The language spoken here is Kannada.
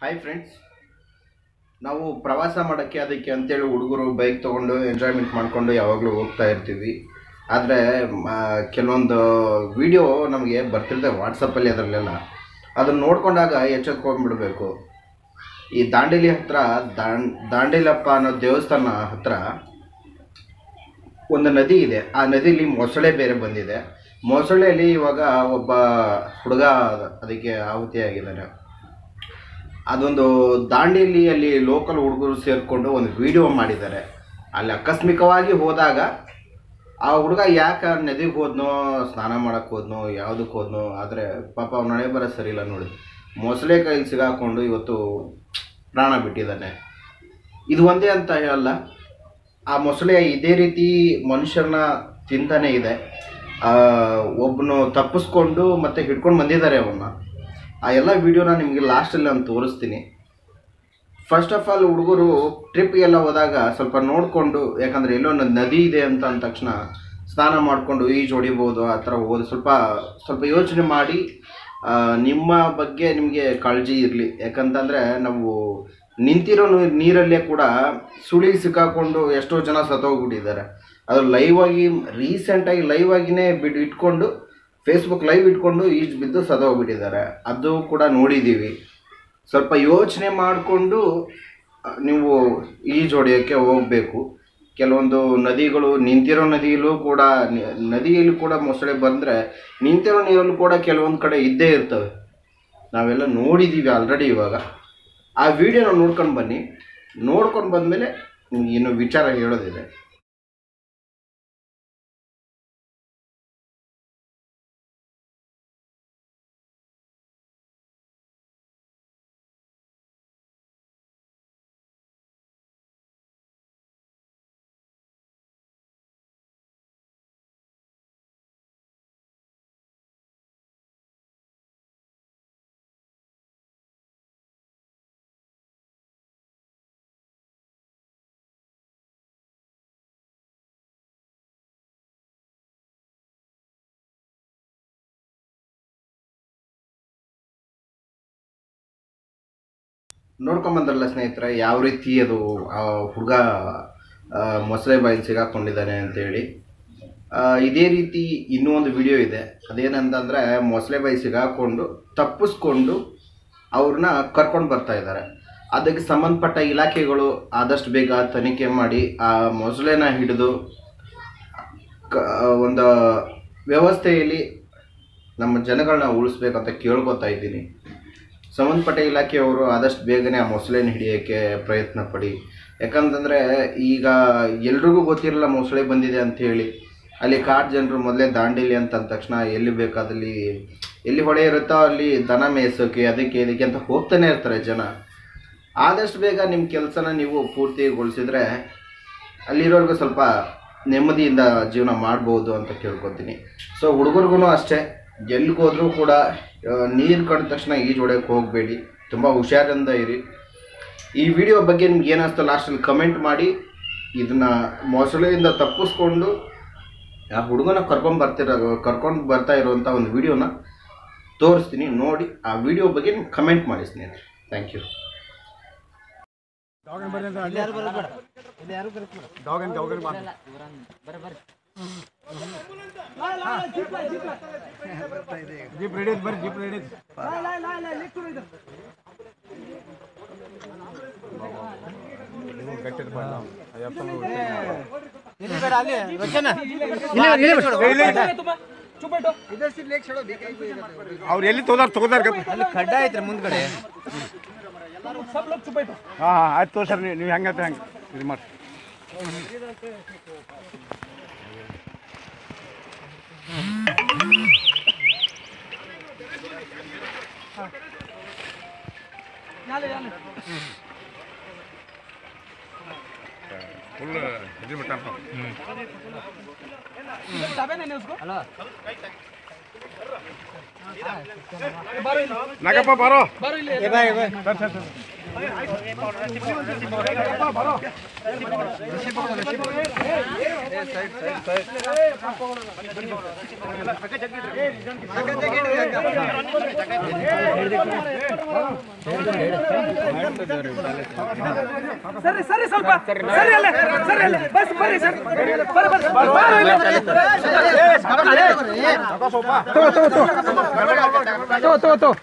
ಹಾಯ್ ಫ್ರೆಂಡ್ಸ್ ನಾವು ಪ್ರವಾಸ ಮಾಡೋಕ್ಕೆ ಅದಕ್ಕೆ ಅಂತೇಳಿ ಹುಡುಗರು ಬೈಕ್ ತೊಗೊಂಡು ಎಂಜಾಯ್ಮೆಂಟ್ ಮಾಡಿಕೊಂಡು ಯಾವಾಗಲೂ ಹೋಗ್ತಾ ಇರ್ತೀವಿ ಆದರೆ ಕೆಲವೊಂದು ವಿಡಿಯೋ ನಮಗೆ ಬರ್ತಿರ್ತವೆ ವಾಟ್ಸಪ್ಪಲ್ಲಿ ಅದರಲ್ಲೆಲ್ಲ ಅದನ್ನು ನೋಡ್ಕೊಂಡಾಗ ಎಚ್ಚೆತ್ಕೊಂಡ್ಬಿಡ್ಬೇಕು ಈ ದಾಂಡೇಲಿ ಹತ್ರ ದಾಂಡ್ ದಾಂಡೇಲಪ್ಪ ಅನ್ನೋ ದೇವಸ್ಥಾನ ಹತ್ರ ಒಂದು ನದಿ ಇದೆ ಆ ನದಿಲಿ ಮೊಸಳೆ ಬೇರೆ ಬಂದಿದೆ ಮೊಸಳೆಯಲ್ಲಿ ಇವಾಗ ಒಬ್ಬ ಹುಡುಗ ಅದಕ್ಕೆ ಆಹುತಿಯಾಗಿದ್ದಾನೆ ಅದೊಂದು ದಾಂಡೇಲಿಯಲ್ಲಿ ಲೋಕಲ್ ಹುಡುಗರು ಸೇರಿಕೊಂಡು ಒಂದು ವಿಡಿಯೋ ಮಾಡಿದ್ದಾರೆ ಅಲ್ಲಿ ಆಕಸ್ಮಿಕವಾಗಿ ಹೋದಾಗ ಆ ಹುಡುಗ ಯಾಕೆ ನದಿಗೆ ಹೋದ್ನೋ ಸ್ನಾನ ಮಾಡಕ್ಕೆ ಹೋದ್ನೋ ಯಾವುದಕ್ಕೆ ಹೋದ್ನೋ ಆದರೆ ಪಾಪ ಅವ್ನ ಹಣೆ ಬರ ಸರಿ ಇಲ್ಲ ನೋಡಿ ಮೊಸಳೆ ಕೈಲಿ ಸಿಗಾಕೊಂಡು ಇವತ್ತು ಪ್ರಾಣ ಬಿಟ್ಟಿದ್ದಾನೆ ಇದು ಒಂದೇ ಅಂತ ಹೇಳಲ್ಲ ಆ ಮೊಸಳೆ ಇದೇ ರೀತಿ ಮನುಷ್ಯರನ್ನ ತಿಂತಾನೆ ಇದೆ ಒಬ್ಬನು ತಪ್ಪಿಸ್ಕೊಂಡು ಮತ್ತೆ ಹಿಡ್ಕೊಂಡು ಬಂದಿದ್ದಾರೆ ಅವನ್ನ ಆ ಎಲ್ಲ ವಿಡಿಯೋನ ನಿಮಗೆ ಲಾಸ್ಟಲ್ಲಿ ನಾನು ತೋರಿಸ್ತೀನಿ ಫಸ್ಟ್ ಆಫ್ ಆಲ್ ಹುಡುಗರು ಟ್ರಿಪ್ಗೆಲ್ಲ ಹೋದಾಗ ಸ್ವಲ್ಪ ನೋಡಿಕೊಂಡು ಯಾಕಂದರೆ ಎಲ್ಲೋ ಒಂದು ನದಿ ಇದೆ ಅಂತ ಅಂದ ತಕ್ಷಣ ಸ್ನಾನ ಮಾಡಿಕೊಂಡು ಈಜು ಹೊಡಿಬೋದು ಆ ಥರ ಹೋದ ಸ್ವಲ್ಪ ಸ್ವಲ್ಪ ಯೋಚನೆ ಮಾಡಿ ಆ, ನಿಮ್ಮ ಬಗ್ಗೆ ನಿಮಗೆ ಕಾಳಜಿ ಇರಲಿ ಯಾಕಂತಂದರೆ ನಾವು ನಿಂತಿರೋ ನೀ- ನೀರಲ್ಲೇ ಕೂಡ ಸುಳಿ ಸಿಕ್ಕಾಕೊಂಡು ಎಷ್ಟೋ ಜನ ಸತ್ತೋಗ್ಬಿಟ್ಟಿದ್ದಾರೆ ಅದು ಲೈವ್ ಆಗಿ ರೀಸೆಂಟಾಗಿ ಲೈವ್ ಆಗಿನೇ ಬಿಟ್ಟು ಇಟ್ಕೊಂಡು ಫೇಸ್ಬುಕ್ ಲೈವ್ ಇಟ್ಕೊಂಡು ಈಜು ಬಿದ್ದು ಸತ್ತೋಗ್ಬಿಟ್ಟಿದ್ದಾರೆ ಅದು ಕೂಡ ನೋಡಿದ್ದೀವಿ ಸ್ವಲ್ಪ ಯೋಚನೆ ಮಾಡಿಕೊಂಡು ನೀವು ಈಜು ಹೊಡೆಯೋಕ್ಕೆ ಹೋಗಬೇಕು ಕೆಲವೊಂದು ನದಿಗಳು ನಿಂತಿರೋ ನದಿಯಲ್ಲೂ ಕೂಡ ನಿ- ನದಿಯಲ್ಲಿ ಕೂಡ ಮೊಸಳೆ ಬಂದರೆ ನಿಂತಿರೋ ನೀರಲ್ಲೂ ಕೂಡ ಕೆಲವೊಂದು ಕಡೆ ಇದ್ದೇ ಇರ್ತವೆ ನಾವೆಲ್ಲ ನೋಡಿದ್ದೀವಿ ಆಲ್ರೆಡಿ ಇವಾಗ ಆ ವಿಡಿಯೋನ ನೋಡ್ಕೊಂಡು ಬನ್ನಿ ನೋಡ್ಕೊಂಡು ಬಂದಮೇಲೆ ಇನ್ನು ವಿಚಾರ ಹೇಳೋದಿದೆ ನೋಡ್ಕೊಂಬಂದ್ರಲ್ಲ ಸ್ನೇಹಿತರೆ ಯಾವ ರೀತಿ ಅದು ಆ ಹುಡುಗ ಮೊಸಳೆ ಬಾಯಿಲ್ ಸಿಗಾಕೊಂಡಿದ್ದಾನೆ ಅಂತೇಳಿ ಆ, ಇದೇ ರೀತಿ ಇನ್ನೂ ಒಂದು ವಿಡಿಯೋ ಇದೆ ಅದೇನಂತಂದರೆ ಮೊಸಳೆ ಬಾಯಿ ಸಿಗಾಕೊಂಡು ತಪ್ಪಿಸ್ಕೊಂಡು ಅವ್ರನ್ನ ಕರ್ಕೊಂಡು ಬರ್ತಾ ಇದ್ದಾರೆ ಅದಕ್ಕೆ ಸಂಬಂಧಪಟ್ಟ ಇಲಾಖೆಗಳು ಆದಷ್ಟು ಬೇಗ ತನಿಖೆ ಮಾಡಿ ಆ ಮೊಸಳೆನ ಹಿಡಿದು ಕ ಒಂದು ವ್ಯವಸ್ಥೆಯಲ್ಲಿ ನಮ್ಮ ಜನಗಳನ್ನ ಉಳಿಸ್ಬೇಕಂತ ಕೇಳ್ಕೊತಾ ಇದ್ದೀನಿ ಸಂಬಂಧಪಟ್ಟ ಇಲಾಖೆಯವರು ಆದಷ್ಟು ಬೇಗನೆ ಆ ಮೊಸಳೆನ ಹಿಡಿಯೋಕ್ಕೆ ಪ್ರಯತ್ನ ಪಡಿ ಯಾಕಂತಂದರೆ ಈಗ ಎಲ್ರಿಗೂ ಗೊತ್ತಿರಲ್ಲ ಮೊಸಳೆ ಬಂದಿದೆ ಅಂತ ಹೇಳಿ ಅಲ್ಲಿ ಕಾಡು ಜನರು ಮೊದಲೇ ದಾಂಡೇಲಿ ಅಂತ ಅಂದ ತಕ್ಷಣ ಎಲ್ಲಿ ಬೇಕಾದಲ್ಲಿ ಎಲ್ಲಿ ಹೊಳೆ ಇರುತ್ತೋ ಅಲ್ಲಿ ದನ ಮೇಯ್ಸೋಕೆ ಅದಕ್ಕೆ ಇದಕ್ಕೆ ಅಂತ ಹೋಗ್ತಾನೆ ಇರ್ತಾರೆ ಜನ ಆದಷ್ಟು ಬೇಗ ನಿಮ್ಮ ಕೆಲಸನ ನೀವು ಪೂರ್ತಿಗೊಳಿಸಿದ್ರೆ ಅಲ್ಲಿರೋರ್ಗೂ ಸ್ವಲ್ಪ ನೆಮ್ಮದಿಯಿಂದ ಜೀವನ ಮಾಡ್ಬೋದು ಅಂತ ಕೇಳ್ಕೊತೀನಿ ಸೊ ಹುಡುಗರಿಗೂ ಅಷ್ಟೇ ಎಲ್ಲಿಗೆ ಹೋದ್ರೂ ಕೂಡ ನೀರು ಕಂಡ ತಕ್ಷಣ ಈಜು ಹೊಡೆಯೋಕೆ ಹೋಗಬೇಡಿ ತುಂಬ ಹುಷಾರಿಂದ ಇರಿ ಈ ವಿಡಿಯೋ ಬಗ್ಗೆ ನಿಮ್ಗೆ ಏನಿಸ್ತೋ ಲಾಸ್ಟಲ್ಲಿ ಕಮೆಂಟ್ ಮಾಡಿ ಇದನ್ನು ಮೊಸಳೆಯಿಂದ ತಪ್ಪಿಸ್ಕೊಂಡು ಆ ಹುಡುಗನ ಕರ್ಕೊಂಡು ಬರ್ತಿರೋ ಕರ್ಕೊಂಡು ಬರ್ತಾ ಇರುವಂಥ ಒಂದು ವಿಡಿಯೋನ ತೋರಿಸ್ತೀನಿ ನೋಡಿ ಆ ವಿಡಿಯೋ ಬಗ್ಗೆ ನಿಮ್ಗೆ ಕಮೆಂಟ್ ಮಾಡಿ ಸ್ನೇಹಿತರೆ ಥ್ಯಾಂಕ್ ಯು ದವಾಖಾನೆ ದವಾಖಾನೆ ಮಾಡಿ ಜೀಪ್ ರೆಡಿ ಬರ್ರಿ ಜೀಪ್ ರೆಡಿ ಗಟ್ಟಿ ಅವ್ರು ಎಲ್ಲಿ ತೋದಾರ ತಗೋದಾರ ಅಲ್ಲಿ ಖಡ್ಡ ಐತ್ರಿ ಮುಂದ್ಗಡೆ ಹಾ ಹಾ ಆಯ್ತು ತೋ ಸರ್ ನೀವು ನೀವು ಹೆಂಗತ್ತೆ ಹೆಂಗೆ ಇದು ಮಾಡಿ ಫುಲ್ ಇದು ಬಿಟ್ಟ ಹಲೋ ನಾಗಪ್ಪ ಬಾರೋ ಸರಿ ಸರಿ ಸ್ವಲ್ಪ ಸರಿ ಅಲ್ಲೇ ಸರಿ ಅಲ್ಲೇ ಬಸ್ ಬರ್ರಿ ಸರ್ ಬರ್ರಿ ಬರ್ರಿ ಬಾರೋ ಇಲ್ಲಿ. ತಗೋ ತಗೋ ತಗೋ ತಗೋ ತಗೋ